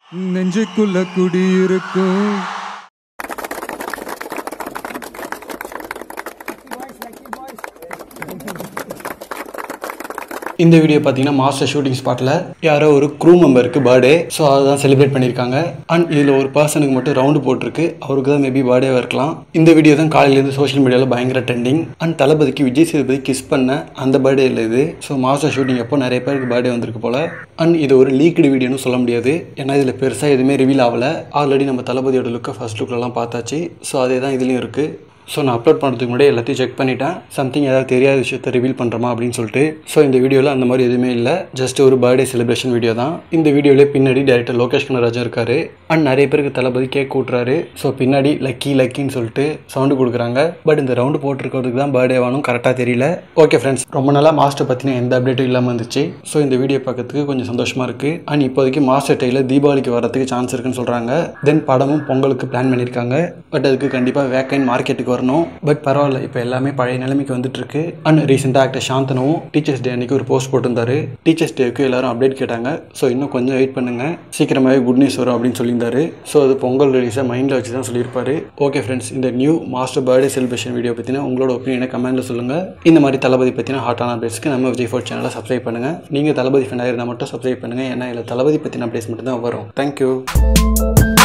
நெஞ்சுக்குள்ள குடியிருக்கும் இந்த வீடியோ பார்த்தீங்கன்னா மாஸ்டர் ஷூட்டிங் ஸ்பாட்டில் யாரோ ஒரு க்ரூ மெம்பருக்கு பர்த்டே ஸோ அதுதான் செலிப்ரேட் பண்ணியிருக்காங்க அண்ட் இதில் ஒரு பர்சனுக்கு மட்டும் ரவுண்டு போட்டிருக்கு அவருக்கு தான் மேபி பர்த்டேவாக இருக்கலாம் இந்த வீடியோ தான் காலையிலேருந்து சோஷியல் மீடியாவில் பயங்கர ட்ரெண்டிங் அண்ட் தளபதிக்கு விஜய் சேதுபதி கிஸ் பண்ண அந்த பர்த்டே இல்லை இது ஸோ மாஸ்டர் ஷூட்டிங் அப்போ நிறைய பேருக்கு பர்த்டே வந்திருக்கு போல் அண்ட் இது ஒரு லீக்டு வீடியோன்னு சொல்ல முடியாது ஏன்னா இதில் பெருசாக எதுவுமே ரிவீல் ஆகலை ஆல்ரெடி நம்ம தளபதியோட லுக்கை ஃபர்ஸ்ட் லுக்லலாம் பார்த்தாச்சு ஸோ அதே தான் இதுலேயும் இருக்குது ஸோ நான் அப்லோட் பண்ணுறதுக்கு முன்னாடி எல்லாத்தையும் செக் பண்ணிட்டேன் சம்திங் ஏதாவது தெரியாத விஷயத்தை ரிவீல் பண்ணுறோமா அப்படின்னு சொல்லிட்டு ஸோ இந்த வீடியோவில் அந்த மாதிரி எதுவுமே இல்லை ஜஸ்ட் ஒரு பர்த்டே செலிப்ரேஷன் வீடியோ தான் இந்த வீடியோவிலே பின்னாடி டேரக்டர் லோகேஷ் கனராஜா இருக்காரு அண்ட் நிறைய பேருக்கு தளபதி கேக் கூட்டுறாரு ஸோ பின்னாடி லக்கி லக்கின்னு சொல்லிட்டு சவுண்டு கொடுக்குறாங்க பட் இந்த ரவுண்டு போட்டிருக்கிறதுக்கு தான் பர்த்டே வானும் கரெக்டாக தெரியல ஓகே ஃப்ரெண்ட்ஸ் ரொம்ப நாளாக மாஸ்டர் பற்றின எந்த அப்டேட்டும் இல்லாமல் இருந்துச்சு ஸோ இந்த வீடியோ பார்க்கறதுக்கு கொஞ்சம் சந்தோஷமாக இருக்குது அண்ட் இப்போதைக்கு மாஸ்டர் டெய்ல தீபாவளிக்கு வரதுக்கு சான்ஸ் இருக்குன்னு சொல்கிறாங்க தென் படமும் பொங்கலுக்கு பிளான் பண்ணியிருக்காங்க பட் அதுக்கு கண்டிப்பாக வேக்கைன் மார்க்கெட்டுக்கு வரணும் பட் பரவாயில்ல இப்போ எல்லாமே பழைய நிலைமைக்கு வந்துட்டு இருக்கு அண்ட் ரீசெண்டாக ஆக்டர் சாந்தனும் டீச்சர்ஸ் டே அன்னைக்கு ஒரு போஸ்ட் போட்டிருந்தாரு டீச்சர்ஸ் டேக்கு எல்லாரும் அப்டேட் கேட்டாங்க ஸோ இன்னும் கொஞ்சம் வெயிட் பண்ணுங்க சீக்கிரமாகவே குட் நியூஸ் வரும் அப்படின்னு சொல்லியிருந்தாரு ஸோ அது பொங்கல் ரிலீஸை மைண்டில் வச்சு தான் சொல்லியிருப்பாரு ஓகே ஃப்ரெண்ட்ஸ் இந்த new Master birthday celebration video பற்றின உங்களோட ஒப்பீனியனை கமெண்ட்டில் சொல்லுங்கள் இந்த மாதிரி தளபதி பற்றின ஹாட்டான அப்டேட்ஸ்க்கு நம்ம விஜய் ஃபோர் சேனலை சப்ஸ்கிரைப் பண்ணுங்கள் நீங்கள் தளபதி ஃபேனாக இருந்தால் மட்டும் சப்ஸ்கிரைப் பண்ணுங்கள் ஏன்னா இதில் தளபதி பற்றின அப்டேட்ஸ் மட்டும் தான் வரும் தேங்க்யூ